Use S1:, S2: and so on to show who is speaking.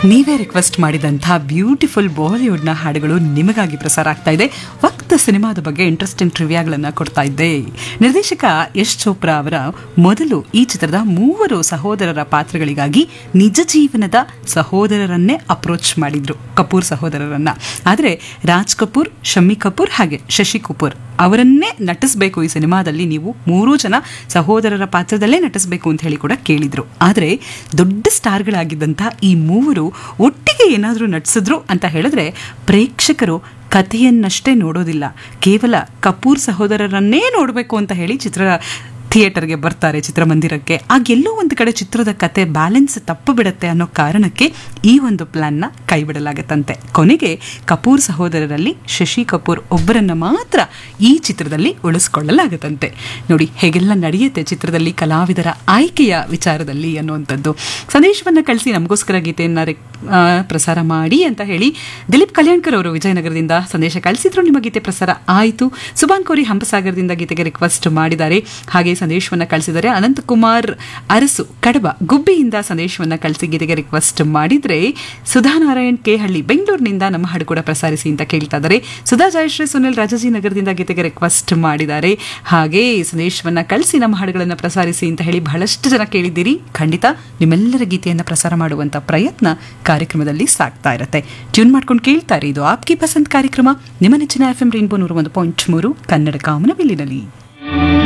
S1: ನೀವೇ ರಿಕ್ವೆಸ್ಟ್ ಮಾಡಿದಂಥ ಬ್ಯೂಟಿಫುಲ್ ಬಾಲಿವುಡ್ನ ಹಾಡುಗಳು ನಿಮಗಾಗಿ ಪ್ರಸಾರ ಆಗ್ತಾ ಇದೆ ವಕ್ತ ಸಿನಿಮಾದ ಬಗ್ಗೆ ಇಂಟ್ರೆಸ್ಟಿಂಗ್ ಟ್ರಿವಿಯಾಗಳನ್ನು ಕೊಡ್ತಾ ಇದ್ದೆ ನಿರ್ದೇಶಕ ಯಶ್ ಚೋಪ್ರಾ ಅವರ ಮೊದಲು ಈ ಚಿತ್ರದ ಮೂವರು ಸಹೋದರರ ಪಾತ್ರಗಳಿಗಾಗಿ ನಿಜ ಜೀವನದ ಸಹೋದರರನ್ನೇ ಅಪ್ರೋಚ್ ಮಾಡಿದ್ರು ಕಪೂರ್ ಸಹೋದರರನ್ನ ಆದರೆ ರಾಜ್ ಕಪೂರ್ ಶಮ್ಮಿ ಕಪೂರ್ ಹಾಗೆ ಶಶಿ ಕಪೂರ್ ಅವರನ್ನೇ ನಟಿಸಬೇಕು ಈ ಸಿನಿಮಾದಲ್ಲಿ ನೀವು ಮೂರೂ ಜನ ಸಹೋದರರ ಪಾತ್ರದಲ್ಲೇ ನಟಿಸಬೇಕು ಅಂತ ಹೇಳಿ ಕೂಡ ಕೇಳಿದ್ರು ಆದರೆ ದೊಡ್ಡ ಸ್ಟಾರ್ಗಳಾಗಿದ್ದಂಥ ಈ ಮೂವರು ಒಟ್ಟಿಗೆ ಏನಾದರೂ ನಟಿಸಿದ್ರು ಅಂತ ಹೇಳಿದ್ರೆ ಪ್ರೇಕ್ಷಕರು ಕಥೆಯನ್ನಷ್ಟೇ ನೋಡೋದಿಲ್ಲ ಕೇವಲ ಕಪೂರ್ ಸಹೋದರರನ್ನೇ ನೋಡಬೇಕು ಅಂತ ಹೇಳಿ ಚಿತ್ರ ಥಿಯೇಟರ್ಗೆ ಬರ್ತಾರೆ ಚಿತ್ರಮಂದಿರಕ್ಕೆ ಆಗ ಎಲ್ಲೋ ಒಂದು ಕಡೆ ಚಿತ್ರದ ಕತೆ ಬ್ಯಾಲೆನ್ಸ್ ತಪ್ಪು ಬಿಡುತ್ತೆ ಅನ್ನೋ ಕಾರಣಕ್ಕೆ ಈ ಒಂದು ಪ್ಲಾನ್ನ ಕೈ ಬಿಡಲಾಗತ್ತಂತೆ ಕೊನೆಗೆ ಕಪೂರ್ ಸಹೋದರರಲ್ಲಿ ಶಶಿ ಕಪೂರ್ ಒಬ್ಬರನ್ನ ಮಾತ್ರ ಈ ಚಿತ್ರದಲ್ಲಿ ಉಳಿಸ್ಕೊಳ್ಳಲಾಗತ್ತಂತೆ ನೋಡಿ ಹೇಗೆಲ್ಲ ನಡೆಯುತ್ತೆ ಚಿತ್ರದಲ್ಲಿ ಕಲಾವಿದರ ಆಯ್ಕೆಯ ವಿಚಾರದಲ್ಲಿ ಅನ್ನುವಂಥದ್ದು ಸಂದೇಶವನ್ನು ಕಳಿಸಿ ನಮಗೋಸ್ಕರ ಗೀತೆಯನ್ನು ರೆ- ಆ, ಪ್ರಸಾರ ಮಾಡಿ ಅಂತ ಹೇಳಿ ದಿಲೀಪ್ ಕಲ್ಯಾಣ್ಕರ್ ಅವರು ವಿಜಯನಗರದಿಂದ ಸಂದೇಶ ಕಳಿಸಿದ್ರು ನಿಮ್ಮ ಗೀತೆ ಪ್ರಸಾರ ಆಯಿತು ಸುಬಾನ್ ಕೋರಿ ಹಂಪಸಾಗರದಿಂದ ಗೀತೆಗೆ ರಿಕ್ವೆಸ್ಟ್ ಮಾಡಿದ್ದಾರೆ ಹಾಗೆ ಸಂದೇಶವನ್ನು ಕಳಿಸಿದ್ದಾರೆ ಅನಂತಕುಮಾರ್ ಅರಸು ಕಡಬ ಗುಬ್ಬಿಯಿಂದ ಸಂದೇಶವನ್ನು ಕಳಿಸಿ ಗೀತೆಗೆ ರಿಕ್ವೆಸ್ಟ್ ಮಾಡಿದ್ರೆ ಸುಧಾ ನಾರಾಯಣ್ ಕೇಹಳ್ಳಿ ಬೆಂಗಳೂರಿನಿಂದ ನಮ್ಮ ಹಾಡು ಕೂಡ ಪ್ರಸಾರಿಸಿ ಅಂತ ಕೇಳ್ತಾ ಇದ್ದಾರೆ ಸುಧಾ ಜಯಶ್ರೀ ಸುನಿಲ್ ರಾಜಾಜಿನಗರದಿಂದ ಗೀತೆಗೆ ರಿಕ್ವೆಸ್ಟ್ ಮಾಡಿದ್ದಾರೆ ಹಾಗೆ ಸಂದೇಶವನ್ನ ಕಳಿಸಿ ನಮ್ಮ ಹಾಡುಗಳನ್ನು ಪ್ರಸಾರಿಸಿ ಅಂತ ಹೇಳಿ ಬಹಳಷ್ಟು ಜನ ಕೇಳಿದ್ದೀರಿ ಖಂಡಿತ ನಿಮ್ಮೆಲ್ಲರ ಗೀತೆಯನ್ನು ಪ್ರಸಾರ ಮಾಡುವಂತ ಪ್ರಯತ್ನ ಕಾರ್ಯಕ್ರಮದಲ್ಲಿ ಸಾಗ್ತಾ ಇರುತ್ತೆ ಟ್ಯೂನ್ ಮಾಡ್ಕೊಂಡು ಕೇಳ್ತಾರೆ ಇದು ಆಪ್ಕಿ ಪಸಂದ್ ಕಾರ್ಯಕ್ರಮ ನಿಮ್ಮ ನೆಚ್ಚಿನ ಎಫ್ ಎಂ ರೈನ್ಬೋ ನೂರ ಒಂದು ಪಾಯಿಂಟ್ ಮೂರು ಕನ್ನಡ ಕಾಮನ ಬಿಲ್ಲಿನಲ್ಲಿ